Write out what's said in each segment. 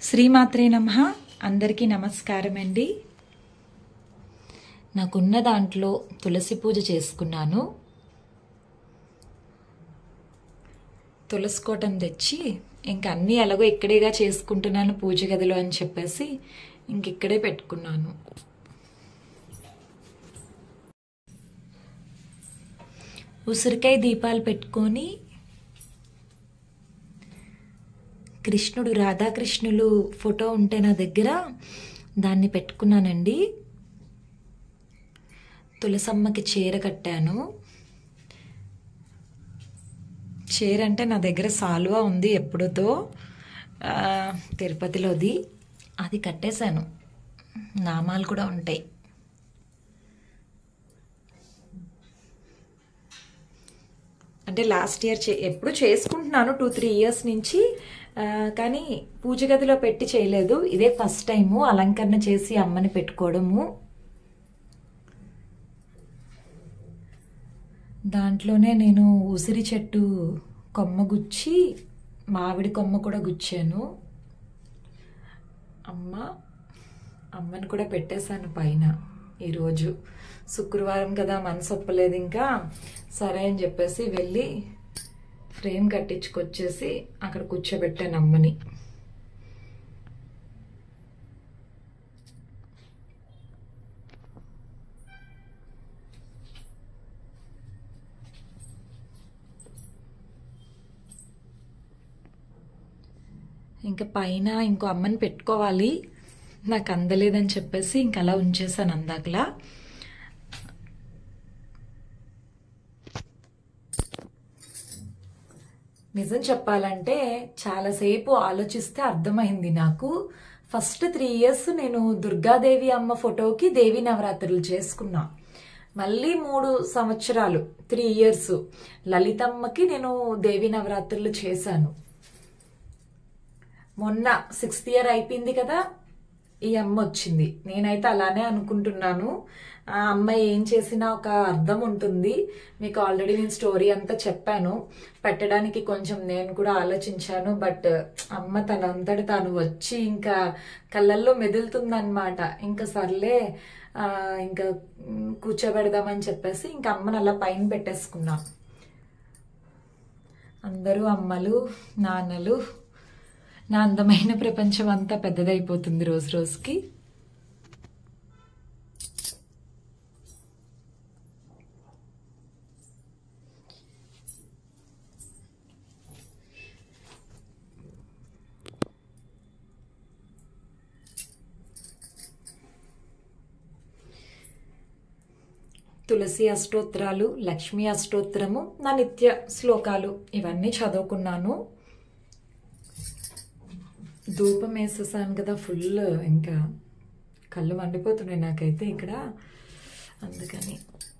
శ్రీమాత్రే నమ అందరికీ నమస్కారం అండి నాకున్న దాంట్లో తులసి పూజ చేసుకున్నాను తులసి కోటం తెచ్చి ఇంక అన్నీ ఎలాగో ఇక్కడేగా చేసుకుంటున్నాను పూజ గదిలో అని చెప్పేసి ఇంక ఇక్కడే పెట్టుకున్నాను ఉసిరికాయ దీపాలు పెట్టుకొని కృష్ణుడు రాధాకృష్ణులు ఫోటో ఉంటే నా దగ్గర దాన్ని పెట్టుకున్నానండి తులసమ్మకి చీర కట్టాను చీర అంటే నా దగ్గర సాల్వా ఉంది ఎప్పుడుతో ఆ, తిరుపతిలోది అది కట్టేశాను నామాలు కూడా ఉంటాయి అంటే లాస్ట్ ఇయర్ చే ఎప్పుడు చేసుకుంటున్నాను టూ త్రీ ఇయర్స్ నుంచి ఆ, కానీ పూజ గదిలో పెట్టి చేయలేదు ఇదే ఫస్ట్ టైము అలంకరణ చేసి అమ్మని పెట్టుకోవడము దాంట్లోనే నేను ఉసిరి చెట్టు కొమ్మ గుచ్చి మామిడి కొమ్మ కూడా గుచ్చాను అమ్మ అమ్మని కూడా పెట్టేశాను పైన ఈరోజు శుక్రవారం కదా మనసు ఒప్పలేదు ఇంకా సరే అని చెప్పేసి వెళ్ళి ఫ్రేమ్ కట్టించుకొచ్చేసి అక్కడ కూర్చోబెట్టాను అమ్మని ఇంకా పైన ఇంకో అమ్మని పెట్టుకోవాలి నాకు అందలేదని చెప్పేసి ఇంక అలా ఉంచేసాను అందాకలా నిజం చెప్పాలంటే చాలాసేపు ఆలోచిస్తే అర్థమైంది నాకు ఫస్ట్ త్రీ ఇయర్స్ నేను దుర్గాదేవి అమ్మ ఫోటోకి దేవి నవరాత్రులు చేసుకున్నా మళ్ళీ మూడు సంవత్సరాలు త్రీ ఇయర్స్ లలితమ్మకి నేను దేవి నవరాత్రులు చేశాను మొన్న సిక్స్త్ ఇయర్ అయిపోయింది కదా ఈ అమ్మ వచ్చింది నేనైతే అలానే అనుకుంటున్నాను ఆ అమ్మాయి ఏం చేసినా ఒక అర్థం ఉంటుంది మీకు ఆల్రెడీ నేను స్టోరీ అంతా చెప్పాను పెట్టడానికి కొంచెం నేను కూడా ఆలోచించాను బట్ అమ్మ తనంతటి తాను వచ్చి ఇంకా కళ్ళల్లో మెదులుతుందన్నమాట ఇంకా సర్లే ఆ, ఇంకా మ్, కూర్చోబెడదామని చెప్పేసి ఇంకా అమ్మని అలా పైన పెట్టేసుకున్నాం అందరూ అమ్మలు నాన్నలు నా అందమైన ప్రపంచం అంతా పెద్దదైపోతుంది రోజు రోజుకి తులసి అష్టోత్తరాలు లక్ష్మీ అష్టోత్తరము నా నిత్య శ్లోకాలు ఇవన్నీ చదువుకున్నాను ధూపం వేసేసాను కదా ఫుల్ ఇంకా కళ్ళు మండిపోతున్నాయి నాకైతే ఇక్కడ అందుకని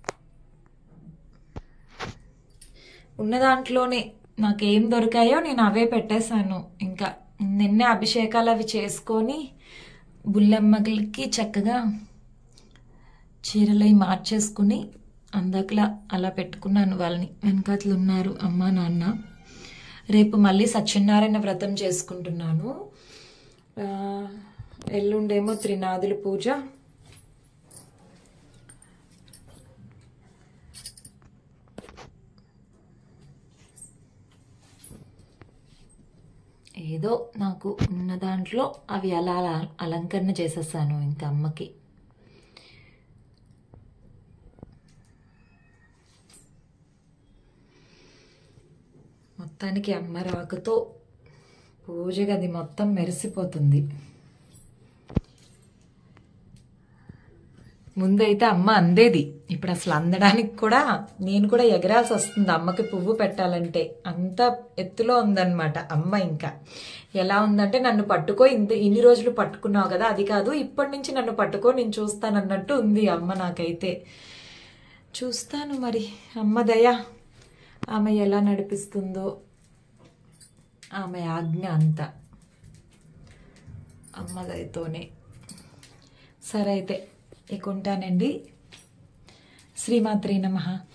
ఉన్న దాంట్లోనే నాకేం దొరికాయో నేను అవే పెట్టేశాను ఇంకా నిన్నే అభిషేకాలు అవి చేసుకొని బుల్లమ్మకి చక్కగా చీరలై మార్చేసుకుని అందాకలా అలా పెట్టుకున్నాను వాళ్ళని వెనకాతలు ఉన్నారు అమ్మ నాన్న రేపు మళ్ళీ సత్యనారాయణ వ్రతం చేసుకుంటున్నాను ఆ, ఎల్లుండేమో త్రినాదుల పూజ ఏదో నాకు ఉన్న దాంట్లో అవి అలా అలా అలంకరణ చేసేసాను ఇంకా అమ్మకి మొత్తానికి అమ్మ రాకతో పూజ గది మొత్తం మెరిసిపోతుంది ముందైతే అమ్మ అందేది ఇప్పుడు అసలు అందడానికి కూడా నేను కూడా ఎగరాల్సి వస్తుంది అమ్మకి పువ్వు పెట్టాలంటే అంత ఎత్తులో ఉందన్నమాట అమ్మ ఇంకా ఎలా ఉందంటే నన్ను పట్టుకో ఇంత ఇన్ని రోజులు పట్టుకున్నావు కదా అది కాదు ఇప్పటి నుంచి నన్ను పట్టుకో నేను చూస్తానన్నట్టు ఉంది అమ్మ నాకైతే చూస్తాను మరి అమ్మ దయ ఆమె ఎలా నడిపిస్తుందో ఆమె ఆజ్ఞ అంత అమ్మ దయతోనే సరే అయితే ఇక ఉంటానండి శ్రీమాత్రి నమః